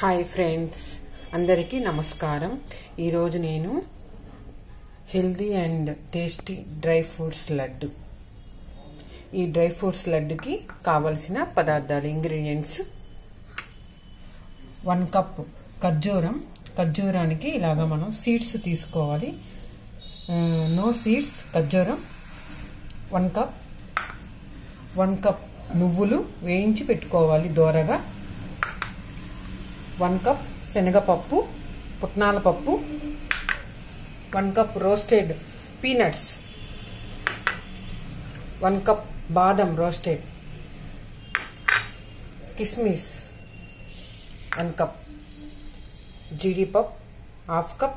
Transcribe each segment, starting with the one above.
hi friends అందరికీ నమస్కారం ఈరోజు నేను healthy and tasty dry fruits laddu ఈ డ్రై ఫ్రూట్స్ లడ్డుకి కావలసిన పదార్థాలు ఇంగ్రీడియంట్స్ వన్ కప్ ఖర్జూరం ఖర్జూరానికి ఇలాగ మనం సీడ్స్ తీసుకోవాలి నో సీడ్స్ ఖర్జూరం వన్ కప్ వన్ కప్ నువ్వులు వేయించి పెట్టుకోవాలి దోరగా వన్ కప్ శనగపప్పు పుట్నాల పప్పు one cup roasted peanuts one cup బాదం రోస్టెడ్ కిస్మిస్ వన్ కప్ జీడిపప్పు half cup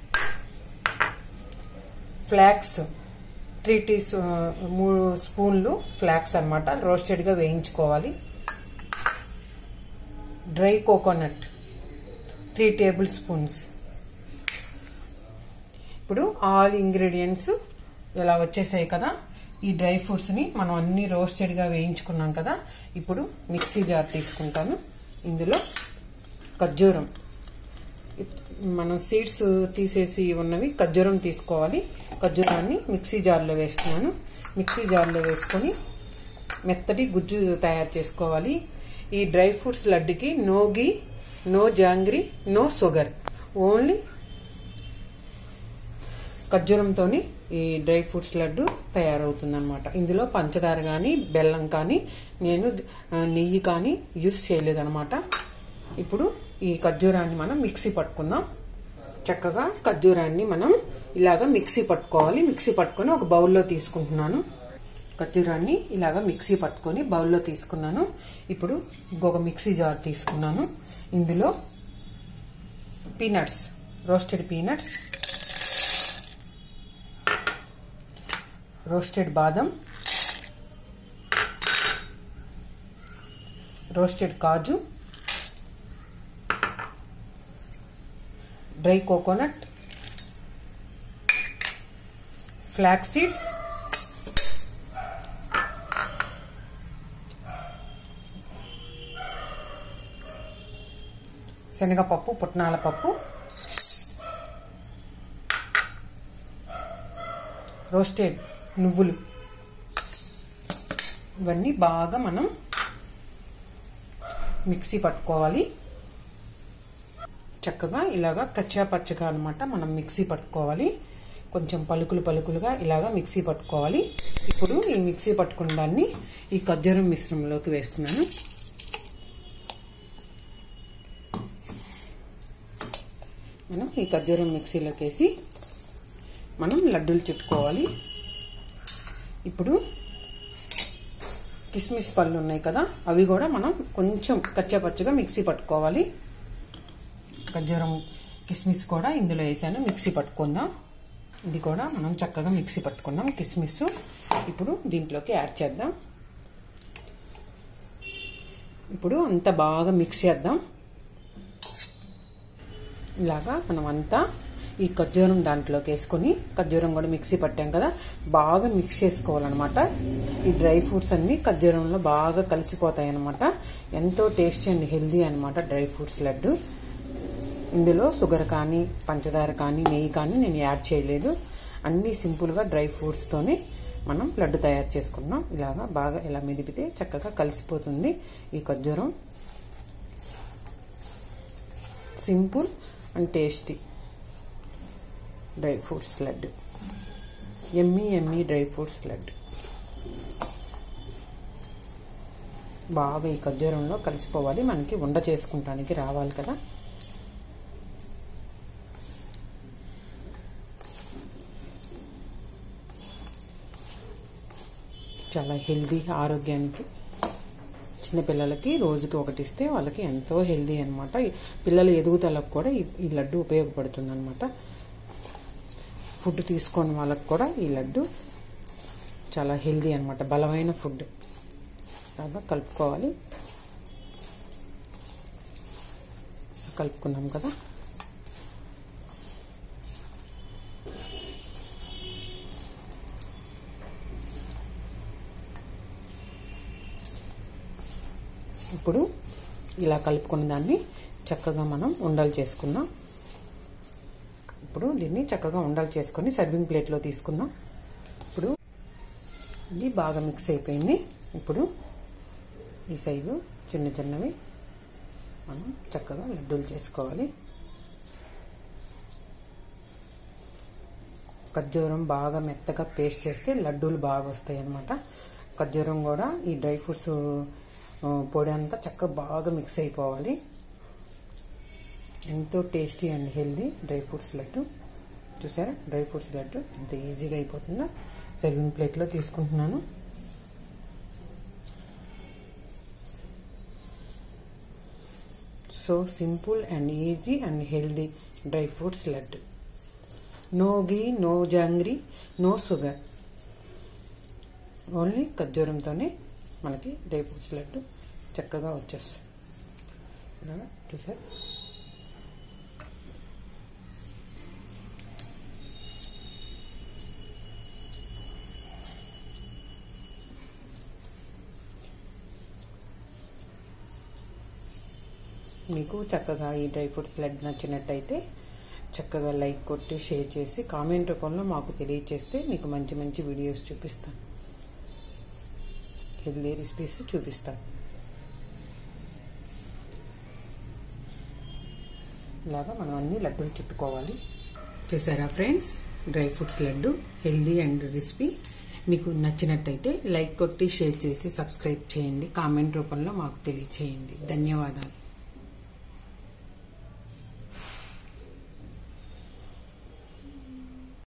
flax three T మూడు స్పూన్లు ఫ్లాక్స్ అనమాట రోస్టెడ్గా వేయించుకోవాలి dry coconut three table spoons ఇప్పుడు ఆల్ ఇంగ్రీడియంట్స్ ఇలా వచ్చేసాయి కదా ఈ డ్రై ఫ్రూట్స్ని మనం అన్ని రోస్టెడ్గా వేయించుకున్నాం కదా ఇప్పుడు మిక్సీ జార్ తీసుకుంటాను ఇందులో ఖర్జూరం మనం సీడ్స్ తీసేసి ఉన్నవి ఖర్జూరం తీసుకోవాలి ఖర్జూరాన్ని మిక్సీ జార్లో వేస్తున్నాను మిక్సీ జార్లో వేసుకొని మెత్తటి గుజ్జు తయారు చేసుకోవాలి ఈ డ్రై ఫ్రూట్స్ లడ్డుకి no ghee no jaggery no sugar only ఖర్జూరంతో ఈ డ్రై ఫ్రూట్స్ లడ్డు తయారవుతుందన్నమాట ఇందులో పంచదార కానీ బెల్లం కానీ నేను నెయ్యి కానీ యూస్ చేయలేదన్నమాట ఇప్పుడు ఈ ఖర్జూరాన్ని మనం మిక్సీ పట్టుకుందాం చక్కగా ఖర్జూరాన్ని మనం ఇలాగ మిక్సీ పట్టుకోవాలి మిక్సీ పట్టుకొని ఒక బౌల్లో తీసుకుంటున్నాను ఖర్జూరాన్ని ఇలాగ మిక్సీ పట్టుకొని బౌల్లో తీసుకున్నాను ఇప్పుడు ఇంకొక మిక్సీ జార్ తీసుకున్నాను ఇందులో పీనట్స్ రోస్టెడ్ పీనట్స్ రోస్టెడ్ బాదం రోస్టెడ్ కాజు డ్రై కోకోనట్ ఫ్లాక్స్ సీడ్స్ శనగపప్పు పుట్నాల పప్పు రోస్టెడ్ నువ్వులు ఇవన్నీ బాగా మనం మిక్సీ పట్టుకోవాలి చక్కగా ఇలాగా కచ్చా పచ్చగా అనమాట మనం మిక్సీ పట్టుకోవాలి కొంచెం పలుకులు పలుకులుగా ఇలాగా మిక్సీ పట్టుకోవాలి ఇప్పుడు ఈ మిక్సీ పట్టుకున్న దాన్ని ఈ ఖర్జూరం మిశ్రమంలోకి వేస్తున్నాను మనం ఈ ఖర్జూరం మిక్సీలోకి వేసి మనం లడ్డూలు చుట్టుకోవాలి ఇప్పుడు కిస్మిస్ పళ్ళు ఉన్నాయి కదా అవి కూడా మనం కొంచెం కచ్చాపచ్చగా మిక్సీ పట్టుకోవాలి ఖర్జూరం కిస్మిస్ కూడా ఇందులో వేసాను మిక్సీ పట్టుకుందాం ఇది కూడా మనం చక్కగా మిక్సీ పట్టుకున్నాం కిస్మిస్ ఇప్పుడు దీంట్లోకి యాడ్ చేద్దాం ఇప్పుడు అంతా బాగా మిక్స్ చేద్దాం ఇలాగా మనం అంతా ఈ ఖర్జూరం దాంట్లోకి వేసుకొని ఖర్జూరం కూడా మిక్సీ పట్టాం కదా బాగా మిక్స్ చేసుకోవాలన్నమాట ఈ డ్రై ఫ్రూట్స్ అన్ని ఖర్జూరంలో బాగా కలిసిపోతాయి అనమాట ఎంతో టేస్టీ అండ్ హెల్దీ అనమాట డ్రై ఫ్రూట్స్ లడ్డు ఇందులో షుగర్ కానీ పంచదార కానీ నెయ్యి కానీ నేను యాడ్ చేయలేదు అన్నీ సింపుల్గా డ్రై ఫ్రూట్స్తోనే మనం లడ్డు తయారు చేసుకున్నాం ఇలాగా బాగా ఇలా మెదిపితే చక్కగా కలిసిపోతుంది ఈ ఖర్జూరం simple and tasty dry fruits laddu yummy yummy dry fruits laddu బాగా ఈ ఖర్జూరంలో కలిసిపోవాలి మనకి ఉండ చేసుకుంటానికి రావాలి కదా చాలా హెల్దీ ఆరోగ్యానికి చిన్నపిల్లలకి రోజుకి ఒకటి ఇస్తే వాళ్ళకి ఎంతో హెల్దీ అనమాట పిల్లల ఎదుగుదలకు కూడా ఈ లడ్డు ఉపయోగపడుతుంది అనమాట ఫుడ్ తీసుకొని వాళ్ళకి కూడా ఈ లడ్డు చాలా హెల్దీ అనమాట బలమైన ఫుడ్ బాగా కలుపుకోవాలి కలుపుకున్నాం కదా ఇప్పుడు ఇలా కలుపుకున్న దాన్ని చక్కగా మనం ఉండలు చేసుకుందాం ఇప్పుడు దీన్ని చక్కగా ఉండలు చేసుకొని సర్వింగ్ ప్లేట్లో తీసుకుందాం ఇప్పుడు ఇది బాగా మిక్స్ అయిపోయింది ఇప్పుడు ఈ సైజు చిన్న చిన్నవి మనం చక్కగా లడ్డూలు చేసుకోవాలి ఖర్జూరం బాగా మెత్తగా పేస్ట్ చేస్తే లడ్డూలు బాగా వస్తాయి అన్నమాట ఖర్జూరం కూడా ఈ డ్రై ఫ్రూట్స్ పొడి అంతా చక్కగా బాగా మిక్స్ అయిపోవాలి ఎంతో tasty and healthy dry fruits laddu చూసారా డ్రై ఫ్రూట్స్ లడ్డు ఎంత ఈజీగా అయిపోతుందో సర్వింగ్ ప్లేట్లో తీసుకుంటున్నాను so simple and easy and healthy dry fruits laddu no ghee no jaggery no sugar only ఖర్జూరంతోనే మనకి డ్రై ఫ్రూట్స్ లడ్డు చక్కగా వచ్చేస్తాయి ఇలాగా చూసారు మీకు చక్కగా ఈ డ్రై ఫ్రూట్స్ లడ్డు నచ్చినట్టయితే చక్కగా లైక్ కొట్టి షేర్ చేసి కామెంట్ రూపంలో మాకు తెలియచేస్తే మీకు మంచి మంచి వీడియోస్ చూపిస్తాను హెల్దీ రెసిపీస్ చూపిస్తాను ఇలాగా మనం అన్ని లడ్డూలు చుట్టుకోవాలి చూసారా friends dry fruits laddu healthy and recipe మీకు నచ్చినట్టయితే లైక్ కొట్టి షేర్ చేసి సబ్స్క్రైబ్ చేయండి కామెంట్ రూపంలో మాకు తెలియచేయండి ధన్యవాదాలు